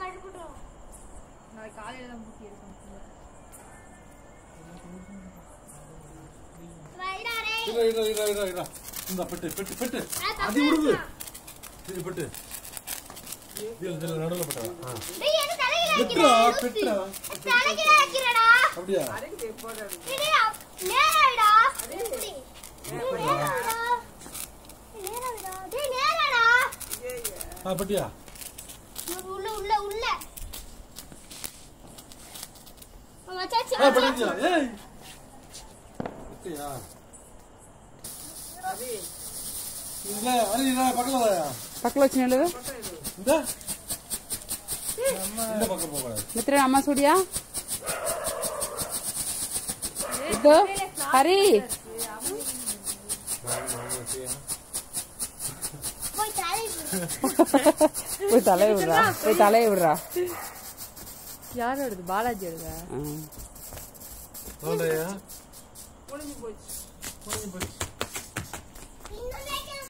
இருக்கட்டும் நாளைக்கு காலையில தான் பூட்டி எடுக்கணும் ரைடா ரே இரு இரு இரு இரு இரு இந்த பெட்டு பெட்டு பெட்டு அது விடுது இது பெட்டு இதுல இதுல நடுவுல பெட்டா ஆ டேய் என்ன தலையில பெட்டுடா வைக்கிற பெட்டுடா தலையில வைக்கிறடா அப்படியா டேய் அப்- நேராடா இப்படி. டேய், நேராடா நேராடா டேய் நேராடா ஆ பெட்டியா உள்ள உள்ள உள்ள மச்சாச்சி ஆ பெட்டியா ஏய் பெட்டியா இல்ல அது இல்ல பக்கத்துல வாயா. పక్కలో వచ్చిన వాళ్ళు இந்த இந்த பக்கம் போக கூடாது మిత్ర అమ్మ సూడియా ఇద్దు హరి போய் தலை పోయి తల ఇవ్వరా పోయి తల ఇవ్వరా யார் வருது பாலாஜி வருதா வாண்டாயா முடிஞ்சு போச்சு போச்சு